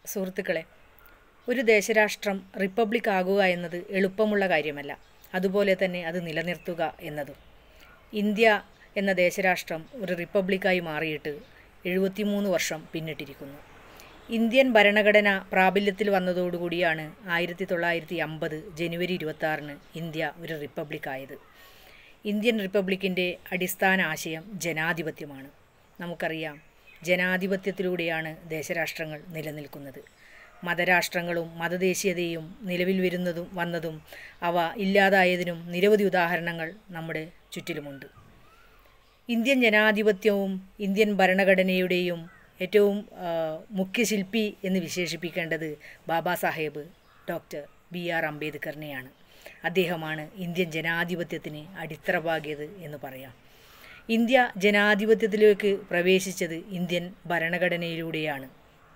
സുഹൃത്തുക്കളെ ഒരു ദേശരാഷ്ട്രം റിപ്പബ്ലിക് ആകുക എന്നത് എളുപ്പമുള്ള കാര്യമല്ല അതുപോലെ തന്നെ അത് നിലനിർത്തുക എന്നതും ഇന്ത്യ എന്ന ദേശരാഷ്ട്രം ഒരു റിപ്പബ്ലിക്കായി മാറിയിട്ട് എഴുപത്തിമൂന്ന് വർഷം പിന്നിട്ടിരിക്കുന്നു ഇന്ത്യൻ ഭരണഘടന പ്രാബല്യത്തിൽ വന്നതോടുകൂടിയാണ് ആയിരത്തി തൊള്ളായിരത്തി അമ്പത് ജനുവരി ഇരുപത്താറിന് ഇന്ത്യ ഒരു റിപ്പബ്ലിക്കായത് ഇന്ത്യൻ റിപ്പബ്ലിക്കിൻ്റെ അടിസ്ഥാന ആശയം ജനാധിപത്യമാണ് നമുക്കറിയാം ജനാധിപത്യത്തിലൂടെയാണ് ദേശരാഷ്ട്രങ്ങൾ നിലനിൽക്കുന്നത് മതരാഷ്ട്രങ്ങളും മതദേശീയതയും നിലവിൽ വരുന്നതും വന്നതും അവ ഇല്ലാതായതിനും നിരവധി ഉദാഹരണങ്ങൾ നമ്മുടെ ചുറ്റിലുമുണ്ട് ഇന്ത്യൻ ജനാധിപത്യവും ഇന്ത്യൻ ഭരണഘടനയുടെയും ഏറ്റവും ആ, മുഖ്യശില്പി എന്ന് വിശേഷിപ്പിക്കേണ്ടത് Baba Saheb doctor B R അംബേദ്കറിനെയാണ് അദ്ദേഹമാണ് ഇന്ത്യൻ ജനാധിപത്യത്തിന് അടിത്തറ പാകിയത് എന്ന് പറയാം ഇന്ത്യ ജനാധിപത്യത്തിലേക്ക് പ്രവേശിച്ചത് ഇന്ത്യൻ ഭരണഘടനയിലൂടെയാണ്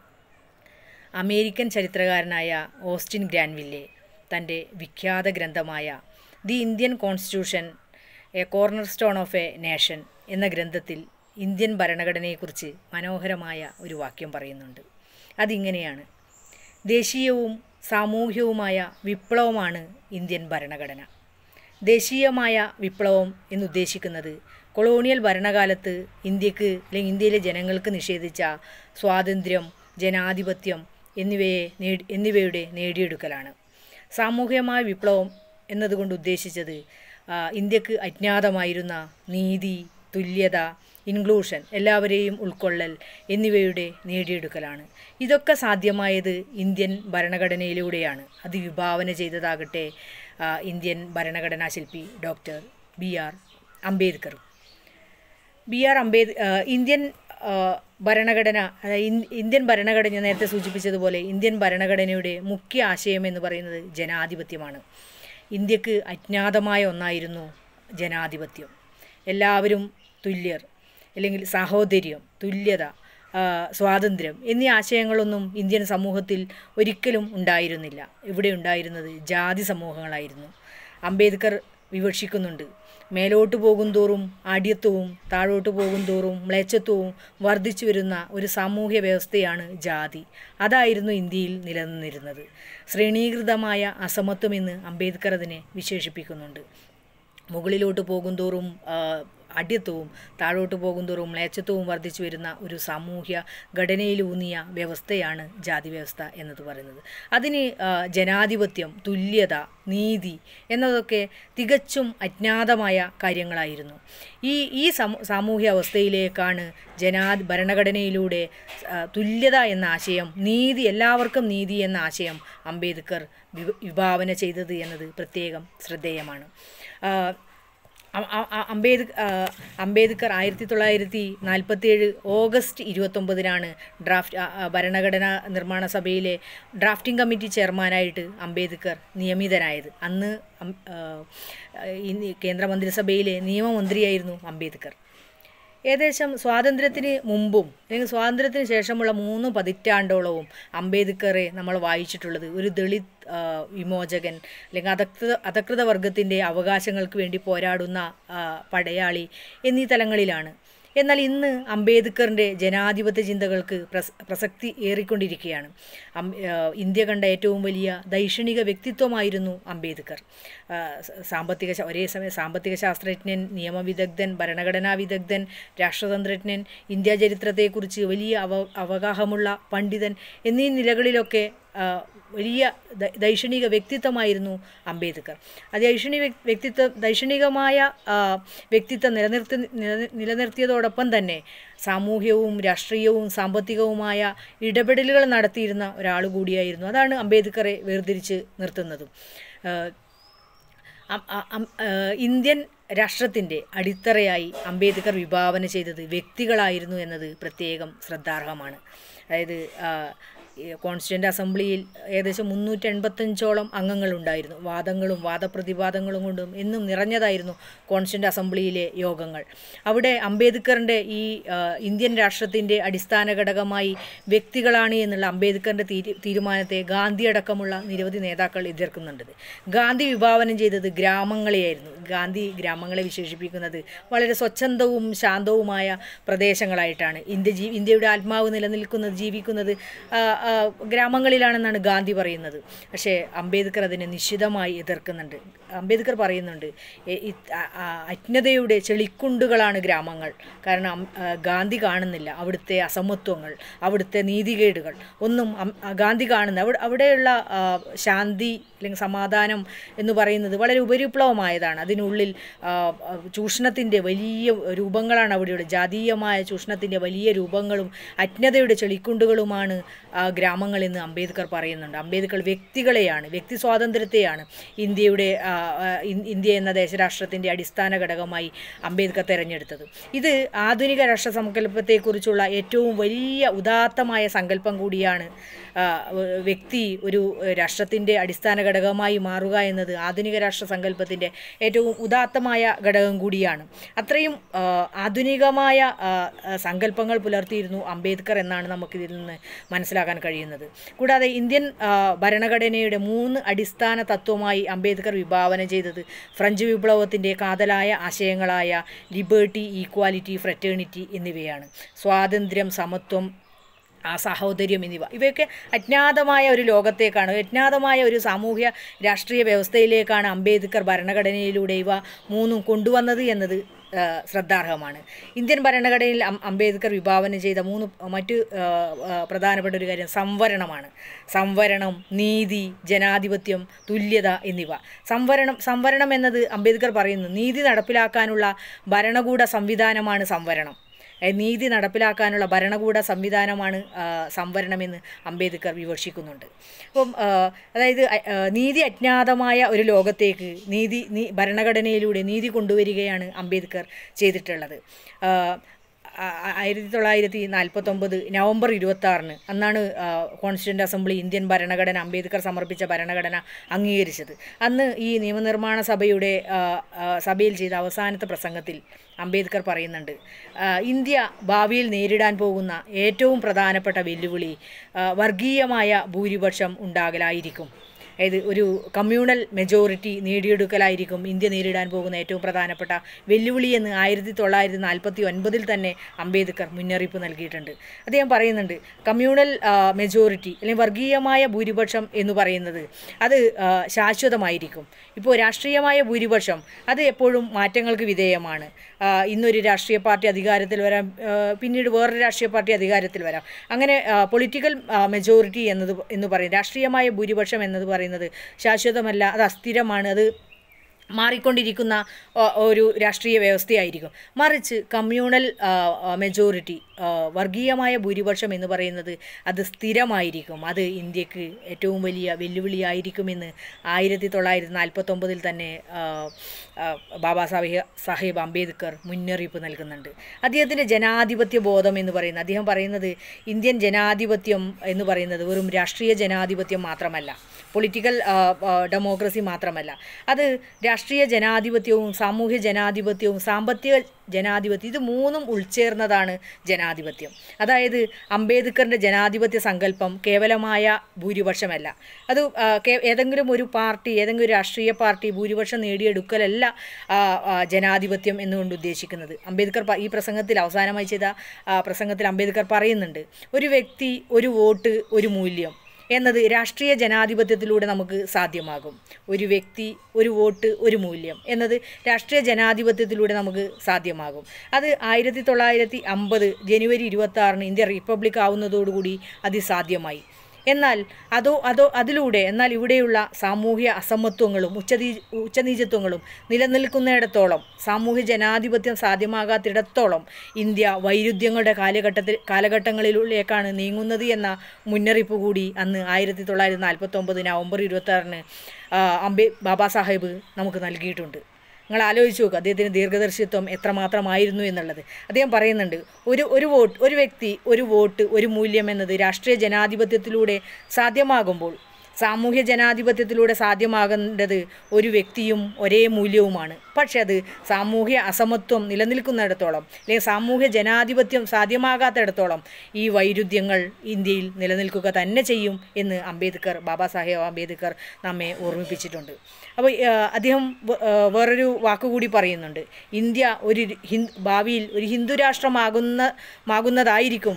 അമേരിക്കൻ ചരിത്രകാരനായ ഓസ്റ്റിൻ ഗ്രാൻവില്ലെ തൻ്റെ വിഖ്യാത ഗ്രന്ഥമായ the Indian constitution a cornerstone of a nation എന്ന ഗ്രന്ഥത്തിൽ ഇന്ത്യൻ ഭരണഘടനയെക്കുറിച്ച് മനോഹരമായ ഒരു വാക്യം പറയുന്നുണ്ട് അതിങ്ങനെയാണ് ദേശീയവും സാമൂഹ്യവുമായ വിപ്ലവമാണ് ഇന്ത്യൻ ഭരണഘടന ദേശീയമായ വിപ്ലവം എന്നുദ്ദേശിക്കുന്നത് കൊളോണിയൽ ഭരണകാലത്ത് ഇന്ത്യക്ക് അല്ലെങ്കിൽ ഇന്ത്യയിലെ ജനങ്ങൾക്ക് നിഷേധിച്ച സ്വാതന്ത്ര്യം ജനാധിപത്യം എന്നിവയെ നേടി എന്നിവയുടെ നേടിയെടുക്കലാണ് സാമൂഹികമായ വിപ്ലവം എന്നതുകൊണ്ട് ഉദ്ദേശിച്ചത് ആ, ഇന്ത്യക്ക് അജ്ഞാതമായിരുന്ന നീതി തുല്യത ഇൻക്ലൂഷൻ എല്ലാവരെയും ഉൾക്കൊള്ളൽ എന്നിവയുടെ നേടിയെടുക്കലാണ് ഇതൊക്കെ സാധ്യമായത് ഇന്ത്യൻ ഭരണഘടനയിലൂടെയാണ് അത് വിഭാവന ചെയ്തതാകട്ടെ ആ, ഇന്ത്യൻ ഭരണഘടനാ ശില്പി ഡോക്ടർ ബി ആർ അംബേദ്കറും ബി ആർ അംബേദ് ആ, ഇന്ത്യൻ ആ, ഭരണഘടന അതായത് ഇൻ- ഇന്ത്യൻ ഭരണഘടന ഞാൻ നേരത്തെ സൂചിപ്പിച്ചതുപോലെ ഇന്ത്യൻ ഭരണഘടനയുടെ മുഖ്യ ആശയം എന്ന് പറയുന്നത് ജനാധിപത്യമാണ് ഇന്ത്യക്ക് അജ്ഞാതമായ ഒന്നായിരുന്നു ജനാധിപത്യം എല്ലാവരും തുല്യർ അല്ലെങ്കിൽ സഹോദര്യം തുല്യത ആ, സ്വാതന്ത്ര്യം എന്നീ ആശയങ്ങളൊന്നും ഇന്ത്യൻ സമൂഹത്തിൽ ഒരിക്കലും ഉണ്ടായിരുന്നില്ല ഇവിടെ ഉണ്ടായിരുന്നത് ജാതി സമൂഹങ്ങളായിരുന്നു അംബേദ്കർ വിവക്ഷിക്കുന്നുണ്ട് മേലോട്ട് പോകുന്തോറും ആഢ്യത്വവും താഴോട്ട് പോകുന്തോറും മ്ലേച്ഛത്വവും വർദ്ധിച്ചു വരുന്ന ഒരു സാമൂഹ്യ വ്യവസ്ഥയാണ് ജാതി അതായിരുന്നു ഇന്ത്യയിൽ നിലനിന്നിരുന്നത് ശ്രേണീകൃതമായ അസമത്വമെന്ന് അംബേദ്കർ അതിനെ വിശേഷിപ്പിക്കുന്നുണ്ട് മുകളിലോട്ട് പോകുന്തോറും ആ, അഡ്യത്വവും താഴോട്ട് പോകുന്തോറും മ്ലേച്ഛത്വവും വർദ്ധിച്ചു വരുന്ന ഒരു സാമൂഹ്യ ഘടനയിലൂന്നിയ വ്യവസ്ഥയാണ് ജാതി വ്യവസ്ഥ എന്നത് പറയുന്നത് അതിന് ആ, ജനാധിപത്യം തുല്യത നീതി എന്നതൊക്കെ തികച്ചും അജ്ഞാതമായ കാര്യങ്ങളായിരുന്നു ഈ ഈ സമൂ സാമൂഹ്യ അവസ്ഥയിലേക്കാണ് ജനാ ഭരണഘടനയിലൂടെ ആ, തുല്യത എന്ന ആശയം നീതി എല്ലാവർക്കും നീതി എന്ന ആശയം അംബേദ്കർ വിവ- വിഭാവന ചെയ്തത് എന്നത് പ്രത്യേകം ശ്രദ്ധേയമാണ് ആ, അ- അ- അ- അംബേദ് ആ, അംബേദ്കർ ആയിരത്തി തൊള്ളായിരത്തി നാൽപ്പത്തിയേഴ് ഓഗസ്റ്റ് ഇരുപത്തൊമ്പതിനാണ് ഡ്രാഫ്റ്റ് ആ, ആ, ഭരണഘടനാ നിർമ്മാണ സഭയിലെ ഡ്രാഫ്റ്റിംഗ് കമ്മിറ്റി ചെയർമാനായിട്ട് അംബേദ്കർ നിയമിതനായത് അന്ന് അം- ആ, ഇന്ന് കേന്ദ്രമന്ത്രിസഭയിലെ നിയമമന്ത്രിയായിരുന്നു അംബേദ്കർ ഏകദേശം സ്വാതന്ത്ര്യത്തിന് മുമ്പും അല്ലെങ്കിൽ സ്വാതന്ത്ര്യത്തിന് ശേഷമുള്ള മൂന്ന് പതിറ്റാണ്ടോളവും അംബേദ്കറെ നമ്മൾ വായിച്ചിട്ടുള്ളത് ഒരു ദളിത് ആ, വിമോചകൻ അല്ലെങ്കിൽ അധകൃത അധകൃത വർഗത്തിൻ്റെ അവകാശങ്ങൾക്ക് വേണ്ടി പോരാടുന്ന ആ, പടയാളി എന്നീ തലങ്ങളിലാണ് എന്നാൽ ഇന്ന് അംബേദ്കറിൻ്റെ ജനാധിപത്യ ചിന്തകൾക്ക് പ്രസ പ്രസക്തി ഏറിക്കൊണ്ടിരിക്കുകയാണ് അം- ആ, ഇന്ത്യ കണ്ട ഏറ്റവും വലിയ ദൈക്ഷണിക വ്യക്തിത്വമായിരുന്നു അംബേദ്കർ ആ, സ- സാമ്പത്തിക ശാ- ഒരേ സമയം സാമ്പത്തിക ശാസ്ത്രജ്ഞൻ നിയമവിദഗ്ധൻ ഭരണഘടനാ വിദഗ്ധൻ രാഷ്ട്രതന്ത്രജ്ഞൻ ഇന്ത്യ ചരിത്രത്തെക്കുറിച്ച് വലിയ അവ അവഗാഹമുള്ള പണ്ഡിതൻ എന്നീ നിലകളിലൊക്കെ ആ, വലിയ ദ- ദൈക്ഷണിക വ്യക്തിത്വമായിരുന്നു അംബേദ്കർ ആ ദൈക്ഷണിക വ്യക്- വ്യക്തിത്വം ദൈക്ഷണികമായ ആ, വ്യക്തിത്വം നിലനിർത്തി നില- നിലനിർത്തിയതോടൊപ്പം തന്നെ സാമൂഹ്യവും രാഷ്ട്രീയവും സാമ്പത്തികവുമായ ഇടപെടലുകൾ നടത്തിയിരുന്ന ഒരാൾ കൂടിയായിരുന്നു അതാണ് അംബേദ്കറെ വേർതിരിച്ച് നിർത്തുന്നതും ആ, അം- അ- അം- ഏഹ് ഇന്ത്യൻ രാഷ്ട്രത്തിൻ്റെ അടിത്തറയായി അംബേദ്കർ വിഭാവന ചെയ്തത് വ്യക്തികളായിരുന്നു എന്നത് പ്രത്യേകം ശ്രദ്ധാർഹമാണ് അതായത് കോൺസ്റ്റിറ്റ്യൻ്റ് അസംബ്ലിയിൽ ഏകദേശം മുന്നൂറ്റി എൺപത്തഞ്ചോളം അംഗങ്ങളുണ്ടായിരുന്നു വാദങ്ങളും വാദപ്രതിവാദങ്ങളും കൊണ്ടും എന്നും നിറഞ്ഞതായിരുന്നു കോൺസ്റ്റിറ്റ്യൻ്റ് അസംബ്ലിയിലെ യോഗങ്ങൾ അവിടെ അംബേദ്കറിൻ്റെ ഈ ആ, ഇന്ത്യൻ രാഷ്ട്രത്തിൻ്റെ അടിസ്ഥാന ഘടകമായി വ്യക്തികളാണ് എന്നുള്ള അംബേദ്കറിൻ്റെ തീരു തീരുമാനത്തെ ഗാന്ധി അടക്കമുള്ള നിരവധി നേതാക്കൾ എതിർക്കുന്നുണ്ട് ഗാന്ധി വിഭാവനം ചെയ്തത് ഗ്രാമങ്ങളെയായിരുന്നു ഗാന്ധി ഗ്രാമങ്ങളെ വിശേഷിപ്പിക്കുന്നത് വളരെ സ്വച്ഛന്തവും ശാന്തവുമായ പ്രദേശങ്ങളായിട്ടാണ് ഇന്ത്യ ജീ ഇന്ത്യയുടെ ആത്മാവ് നിലനിൽക്കുന്നത് ജീവിക്കുന്നത് ആ, ആ, ആ, ഗ്രാമങ്ങളിലാണെന്നാണ് ഗാന്ധി പറയുന്നത് പക്ഷേ അംബേദ്കർ അതിനെ നിശിതമായി എതിർക്കുന്നുണ്ട് അംബേദ്കർ പറയുന്നുണ്ട് എ- ഇ- ആ- ആ അജ്ഞതയുടെ ചെളിക്കുണ്ടുകളാണ് ഗ്രാമങ്ങൾ കാരണം അം- ആ, ഗാന്ധി കാണുന്നില്ല അവിടുത്തെ അസമത്വങ്ങൾ അവിടുത്തെ നീതികേടുകൾ ഒന്നും അം- ആ, ഗാന്ധി കാണുന്ന അവിടെ അവിടെയുള്ള ആ, ശാന്തി അല്ലെങ്കിൽ സമാധാനം എന്ന് പറയുന്നത് വളരെ ഉപരിപ്ലവമായതാണ് അതിനുള്ളിൽ ആ, ആ, ചൂഷണത്തിൻ്റെ വലിയ രൂപങ്ങളാണ് അവിടെയുള്ള ജാതീയമായ ചൂഷണത്തിൻ്റെ വലിയ രൂപങ്ങളും അജ്ഞതയുടെ ചെളിക്കുണ്ടുകളുമാണ് ആ, ഗ്രാമങ്ങളെന്ന് അംബേദ്കർ പറയുന്നുണ്ട് അംബേദ്കർ വ്യക്തികളെയാണ് വ്യക്തി സ്വാതന്ത്ര്യത്തെയാണ് ഇന്ത്യയുടെ ആ, ആ, ഇൻ- ഇന്ത്യ എന്ന ദേശരാഷ്ട്രത്തിൻ്റെ അടിസ്ഥാന ഘടകമായി അംബേദ്കർ തിരഞ്ഞെടുത്തത് ഇത് ആധുനിക രാഷ്ട്ര സങ്കല്പത്തെക്കുറിച്ചുള്ള ഏറ്റവും വലിയ ഉദാത്തമായ സങ്കല്പം കൂടിയാണ് ആ, വ്യക്തി ഒരു രാഷ്ട്രത്തിൻ്റെ അടിസ്ഥാന ഘടകമായി മാറുക എന്നത് ആധുനിക രാഷ്ട്ര സങ്കല്പത്തിൻ്റെ ഏറ്റവും ഉദാത്തമായ ഘടകം കൂടിയാണ് അത്രയും ആ, ആധുനികമായ ആ, ആ, സങ്കല്പങ്ങൾ പുലർത്തിയിരുന്നു അംബേദ്കർ എന്നാണ് നമുക്കിതിൽ നിന്ന് മനസ്സിലാക്കാൻ കഴിയുന്നത് കൂടാതെ ഇന്ത്യൻ ആ, ഭരണഘടനയുടെ മൂന്ന് അടിസ്ഥാന തത്വമായി അംബേദ്കർ വിഭാവന ചെയ്തത് ഫ്രഞ്ച് വിപ്ലവത്തിൻ്റെ കാതലായ ആശയങ്ങളായ ലിബേർട്ടി ഈക്വാലിറ്റി ഫ്രറ്റേണിറ്റി എന്നിവയാണ് സ്വാതന്ത്ര്യം സമത്വം ആ സഹോദര്യം എന്നിവ ഇവയൊക്കെ അജ്ഞാതമായ ഒരു ലോകത്തേക്കാണ് അജ്ഞാതമായ ഒരു സാമൂഹ്യ രാഷ്ട്രീയ വ്യവസ്ഥയിലേക്കാണ് അംബേദ്കർ ഭരണഘടനയിലൂടെ ഇവ മൂന്നും കൊണ്ടുവന്നത് എന്നത് ആ, ശ്രദ്ധാർഹമാണ് ഇന്ത്യൻ ഭരണഘടനയിൽ അം- അംബേദ്കർ വിഭാവന ചെയ്ത മൂന്ന് മറ്റ് ആ, ആ, പ്രധാനപ്പെട്ട ഒരു കാര്യം സംവരണമാണ് സംവരണം നീതി ജനാധിപത്യം തുല്യത എന്നിവ സംവരണം സംവരണം എന്നത് അംബേദ്കർ പറയുന്നു നീതി നടപ്പിലാക്കാനുള്ള ഭരണകൂട സംവിധാനമാണ് സംവരണം ഏഹ് നീതി നടപ്പിലാക്കാനുള്ള ഭരണകൂട സംവിധാനമാണ് ആ, സംവരണമെന്ന് അംബേദ്കർ വിമർശിക്കുന്നുണ്ട് അപ്പം ആ, അതായത് അ- ആ, നീതി അജ്ഞാതമായ ഒരു ലോകത്തേക്ക് നീതി നീ ഭരണഘടനയിലൂടെ നീതി കൊണ്ടുവരികയാണ് അംബേദ്കർ ചെയ്തിട്ടുള്ളത് ആ, ആ- ആ- ആയിരത്തി തൊള്ളായിരത്തി നാൽപ്പത്തൊമ്പത് നവംബർ ഇരുപത്തി ആറിന് അന്നാണ് ആ, കോൺസ്റ്റിറ്റ്യൂൻ്റ് അസംബ്ലി ഇന്ത്യൻ ഭരണഘടന അംബേദ്കർ സമർപ്പിച്ച ഭരണഘടന അംഗീകരിച്ചത് അന്ന് ഈ നിയമനിർമ്മാണ സഭയുടെ ആ, ആ, സഭയിൽ ചെയ്ത അവസാനത്തെ പ്രസംഗത്തിൽ അംബേദ്കർ പറയുന്നുണ്ട് ആ, ഇന്ത്യ ഭാവിയിൽ നേരിടാൻ പോകുന്ന ഏറ്റവും പ്രധാനപ്പെട്ട വെല്ലുവിളി ആ, വർഗീയമായ ഭൂരിപക്ഷം ഉണ്ടാകലായിരിക്കും അതായത് ഒരു കമ്മ്യൂണൽ മെജോറിറ്റി നേടിയെടുക്കലായിരിക്കും ഇന്ത്യ നേരിടാൻ പോകുന്ന ഏറ്റവും പ്രധാനപ്പെട്ട വെല്ലുവിളി എന്ന് ആയിരത്തി തൊള്ളായിരത്തി നാൽപ്പത്തി ഒൻപതിൽ തന്നെ അംബേദ്കർ മുന്നറിയിപ്പ് നൽകിയിട്ടുണ്ട് അദ്ദേഹം പറയുന്നുണ്ട് കമ്മ്യൂണൽ മെജോറിറ്റി അല്ലെങ്കിൽ വർഗീയമായ ഭൂരിപക്ഷം എന്ന് പറയുന്നത് അത് ആ, ശാശ്വതമായിരിക്കും ഇപ്പോൾ രാഷ്ട്രീയമായ ഭൂരിപക്ഷം അത് എപ്പോഴും മാറ്റങ്ങൾക്ക് വിധേയമാണ് ആ, ഇന്നൊരു രാഷ്ട്രീയ പാർട്ടി അധികാരത്തിൽ വരാം ആ, പിന്നീട് വേറൊരു രാഷ്ട്രീയ പാർട്ടി അധികാരത്തിൽ വരാം അങ്ങനെ പൊളിറ്റിക്കൽ മെജോറിറ്റി എന്നത് എന്ന് പറയും രാഷ്ട്രീയമായ ഭൂരിപക്ഷം എന്നത് പറയുന്നത് ശാശ്വതമല്ല അത് അസ്ഥിരമാണ് അത് മാറിക്കൊണ്ടിരിക്കുന്ന ആ, ഒരു രാഷ്ട്രീയ വ്യവസ്ഥയായിരിക്കും മറിച്ച് കമ്മ്യൂണൽ മെജോറിറ്റി വർഗീയമായ ഭൂരിപക്ഷം എന്ന് പറയുന്നത് അത് സ്ഥിരമായിരിക്കും അത് ഇന്ത്യക്ക് ഏറ്റവും വലിയ വെല്ലുവിളിയായിരിക്കുമെന്ന് ആയിരത്തി തൊള്ളായിരത്തി നാൽപ്പത്തൊമ്പതിൽ തന്നെ ആ, ആ, ബാബാ സാഹിബ് സാഹിബ് അംബേദ്കർ മുന്നറിയിപ്പ് നൽകുന്നുണ്ട് അദ്ദേഹത്തിൻ്റെ ജനാധിപത്യ ബോധം എന്ന് പറയുന്നത് അദ്ദേഹം പറയുന്നത് ഇന്ത്യൻ ജനാധിപത്യം എന്ന് പറയുന്നത് വെറും രാഷ്ട്രീയ ജനാധിപത്യം മാത്രമല്ല പൊളിറ്റിക്കൽ ഡെമോക്രസി മാത്രമല്ല അത് രാഷ്ട്രീയ ജനാധിപത്യവും സാമൂഹ്യ ജനാധിപത്യവും സാമ്പത്തിക ജനാധിപത്യം ഇത് മൂന്നും ഉൾച്ചേർന്നതാണ് ജനാധിപത്യം അതായത് അംബേദ്കറിൻ്റെ ജനാധിപത്യ സങ്കല്പം കേവലമായ ഭൂരിപക്ഷമല്ല അത് ആ, കേ- ഏതെങ്കിലും ഒരു പാർട്ടി ഏതെങ്കിലും ഒരു രാഷ്ട്രീയ പാർട്ടി ഭൂരിപക്ഷം നേടിയെടുക്കലല്ല ആ, ആ, ജനാധിപത്യം എന്നുകൊണ്ട് ഉദ്ദേശിക്കുന്നത് അംബേദ്കർ പ- ഈ പ്രസംഗത്തിൽ അവസാനമായി ചെയ്ത ആ, പ്രസംഗത്തിൽ അംബേദ്കർ പറയുന്നുണ്ട് ഒരു വ്യക്തി ഒരു വോട്ട് ഒരു മൂല്യം എന്നത് രാഷ്ട്രീയ ജനാധിപത്യത്തിലൂടെ നമുക്ക് സാധ്യമാകും ഒരു വ്യക്തി ഒരു വോട്ട് ഒരു മൂല്യം എന്നത് രാഷ്ട്രീയ ജനാധിപത്യത്തിലൂടെ നമുക്ക് സാധ്യമാകും അത് ആയിരത്തി തൊള്ളായിരത്തി അമ്പത് ജനുവരി ഇരുപത്തി ആറിന് ഇന്ത്യ റിപ്പബ്ലിക് ആവുന്നതോടുകൂടി അത് സാധ്യമായി എന്നാൽ അതോ അതോ അതിലൂടെ എന്നാൽ ഇവിടെയുള്ള സാമൂഹ്യ അസമത്വങ്ങളും ഉച്ചനീ ഉച്ചനീചത്വങ്ങളും നിലനിൽക്കുന്നിടത്തോളം സാമൂഹ്യ ജനാധിപത്യം സാധ്യമാകാത്തിടത്തോളം ഇന്ത്യ വൈരുദ്ധ്യങ്ങളുടെ കാലഘട്ടത്തിൽ കാലഘട്ടങ്ങളിലേക്കാണ് നീങ്ങുന്നത് എന്ന മുന്നറിയിപ്പ് കൂടി അന്ന് ആയിരത്തി തൊള്ളായിരത്തി നാൽപ്പത്തൊമ്പത് നവംബർ ഇരുപത്താറിന് അംബേ ബാബാ സാഹേബ് നമുക്ക് നൽകിയിട്ടുണ്ട് നിങ്ങൾ ആലോചിച്ച് നോക്കുക അദ്ദേഹത്തിന് ദീർഘദർശിത്വം എത്രമാത്രമായിരുന്നു എന്നുള്ളത് അദ്ദേഹം പറയുന്നുണ്ട് ഒരു ഒരു വോട്ട് ഒരു വ്യക്തി ഒരു വോട്ട് ഒരു മൂല്യം എന്നത് രാഷ്ട്രീയ ജനാധിപത്യത്തിലൂടെ സാധ്യമാകുമ്പോൾ സാമൂഹ്യ ജനാധിപത്യത്തിലൂടെ സാധ്യമാകേണ്ടത് ഒരു വ്യക്തിയും ഒരേ മൂല്യവുമാണ് പക്ഷെ അത് സാമൂഹ്യ അസമത്വം നിലനിൽക്കുന്നിടത്തോളം അല്ലെങ്കിൽ സാമൂഹ്യ ജനാധിപത്യം സാധ്യമാകാത്തിടത്തോളം ഈ വൈരുദ്ധ്യങ്ങൾ ഇന്ത്യയിൽ നിലനിൽക്കുക തന്നെ ചെയ്യും എന്ന് അംബേദ്കർ ബാബാ സാഹേബ് അംബേദ്കർ നമ്മെ ഓർമ്മിപ്പിച്ചിട്ടുണ്ട് അപ്പോൾ അദ്ദേഹം വ- ആ, വേറൊരു വാക്കുകൂടി പറയുന്നുണ്ട് ഇന്ത്യ ഒരു ഹിന്ദു ഭാവിയിൽ ഒരു ഹിന്ദു രാഷ്ട്രമാകുന്ന മാകുന്നതായിരിക്കും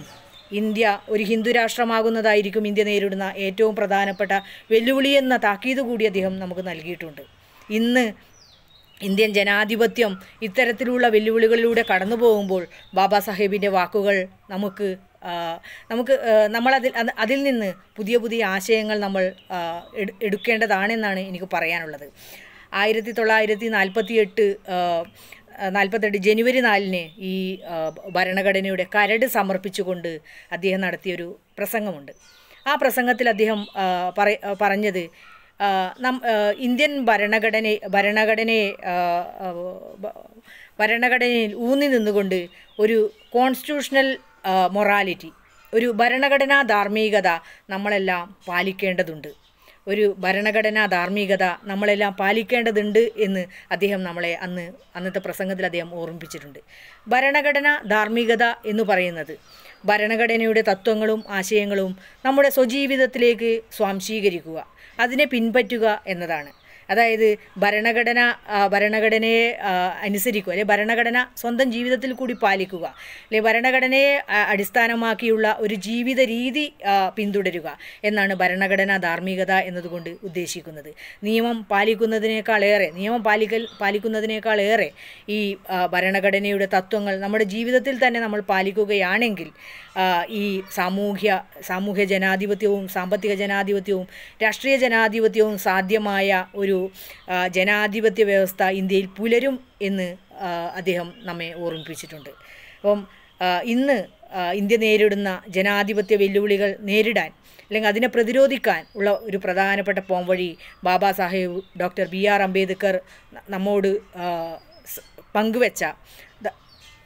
ഇന്ത്യ ഒരു ഹിന്ദു രാഷ്ട്രമാകുന്നതായിരിക്കും ഇന്ത്യ നേരിടുന്ന ഏറ്റവും പ്രധാനപ്പെട്ട വെല്ലുവിളി എന്ന താക്കീത് കൂടി അദ്ദേഹം നമുക്ക് നൽകിയിട്ടുണ്ട് ഇന്ന് ഇന്ത്യൻ ജനാധിപത്യം ഇത്തരത്തിലുള്ള വെല്ലുവിളികളിലൂടെ കടന്നു പോകുമ്പോൾ ബാബാ സാഹേബിൻ്റെ വാക്കുകൾ നമുക്ക് ആ, നമുക്ക് ആ, നമ്മളതിൽ അത് അതിൽ നിന്ന് പുതിയ പുതിയ ആശയങ്ങൾ നമ്മൾ ആ, എടു- എടുക്കേണ്ടതാണെന്നാണ് എനിക്ക് പറയാനുള്ളത് ആയിരത്തി തൊള്ളായിരത്തി നാൽപ്പത്തി എട്ട് നാൽപ്പത്തെട്ട് ജനുവരി നാലിന് ഈ ആ, ഭരണഘടനയുടെ കരട് സമർപ്പിച്ചുകൊണ്ട് അദ്ദേഹം നടത്തിയൊരു പ്രസംഗമുണ്ട് ആ പ്രസംഗത്തിൽ അദ്ദേഹം ആ, പറ- ആ, പറഞ്ഞത് ആ, നം ആ, ഇന്ത്യൻ ഭരണഘടന ഭരണഘടനയെ ആ, ആ, ബ- ഭരണഘടനയിൽ ഊന്നി നിന്നുകൊണ്ട് ഒരു കോൺസ്റ്റിറ്റ്യൂഷണൽ മൊറാലിറ്റി ഒരു ഭരണഘടനാ ധാർമ്മികത നമ്മളെല്ലാം പാലിക്കേണ്ടതുണ്ട് ഒരു ഭരണഘടനാ ധാർമ്മികത നമ്മളെല്ലാം പാലിക്കേണ്ടതുണ്ട് എന്ന് അദ്ദേഹം നമ്മളെ അന്ന് അന്നത്തെ പ്രസംഗത്തിൽ അദ്ദേഹം ഓർമ്മിപ്പിച്ചിട്ടുണ്ട് ഭരണഘടന ധാർമ്മികത എന്ന് പറയുന്നത് ഭരണഘടനയുടെ തത്വങ്ങളും ആശയങ്ങളും നമ്മുടെ സ്വജീവിതത്തിലേക്ക് സ്വാംശീകരിക്കുക അതിനെ പിൻപറ്റുക എന്നതാണ് അതായത് ഭരണഘടന ആ, ഭരണഘടനയെ ആ, അനുസരിക്കുക അല്ലെ ഭരണഘടന സ്വന്തം ജീവിതത്തിൽ കൂടി പാലിക്കുക അല്ലെ ഭരണഘടനയെ ആ, അടിസ്ഥാനമാക്കിയുള്ള ഒരു ജീവിത രീതി ആ, പിന്തുടരുക എന്നാണ് ഭരണഘടനാ ധാർമ്മികത എന്നതുകൊണ്ട് ഉദ്ദേശിക്കുന്നത് നിയമം പാലിക്കുന്നതിനേക്കാളേറെ നിയമം പാലിക്കൽ പാലിക്കുന്നതിനേക്കാളേറെ ഈ ആ, ഭരണഘടനയുടെ തത്വങ്ങൾ നമ്മുടെ ജീവിതത്തിൽ തന്നെ നമ്മൾ പാലിക്കുകയാണെങ്കിൽ ആ, ഈ സാമൂഹ്യ സാമൂഹ്യ ജനാധിപത്യവും സാമ്പത്തിക ജനാധിപത്യവും രാഷ്ട്രീയ ജനാധിപത്യവും സാധ്യമായ ഒരു ആ, ജനാധിപത്യ വ്യവസ്ഥ ഇന്ത്യയിൽ പുലരും എന്ന് ആ, അദ്ദേഹം നമ്മെ ഓർമ്മിപ്പിച്ചിട്ടുണ്ട് അപ്പം ആ, ഇന്ന് ആ, ഇന്ത്യ നേരിടുന്ന ജനാധിപത്യ വെല്ലുവിളികൾ നേരിടാൻ അല്ലെങ്കിൽ അതിനെ പ്രതിരോധിക്കാൻ ഉള്ള ഒരു പ്രധാനപ്പെട്ട പോംവഴി Baba Saheb doctor B R Ambedkar ന- നമ്മോട് ആ, സ് പങ്കുവെച്ച ദ-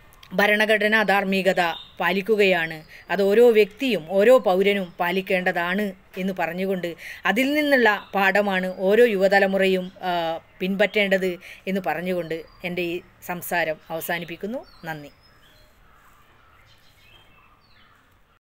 ഭരണഘടനാ ധാർമ്മികത പാലിക്കുകയാണ് അത് ഓരോ വ്യക്തിയും ഓരോ പൗരനും പാലിക്കേണ്ടതാണ് എന്ന് പറഞ്ഞുകൊണ്ട് അതിൽ നിന്നുള്ള പാഠമാണ് ഓരോ യുവതലമുറയും ആ, പിൻപറ്റേണ്ടത് എന്ന് പറഞ്ഞുകൊണ്ട് എൻ്റെ ഈ സംസാരം അവസാനിപ്പിക്കുന്നു നന്ദി